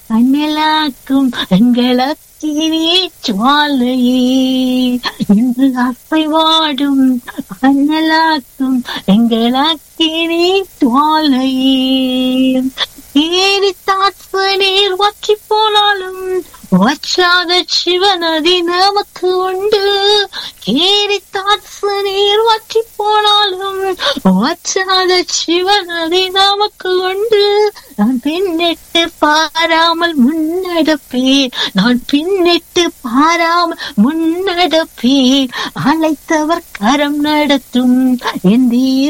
அண்ணலாக்கும் எங்களக்கினே ஜுவாலையே என்று அசைவாடும் அண்ணலாக்கும் எங்களக்கினே ஜுவாலையே ஏறி தாட்பு நீர் வற்றி போனாலும் வற்றாத சிவநதி நமக்கு உண்டு ஏறி தாட்பு நீர் வற்றி போனாலும் வற்றாத சிவநதி நமக்கு உண்டு நான் பின்னிட்டு பாராமல் முன்னெடுப்பேன் நான் பின்னிட்டு பாராமல் முன்னெடுப்பேன் அழைத்தவர் கரம் நடத்தும் என்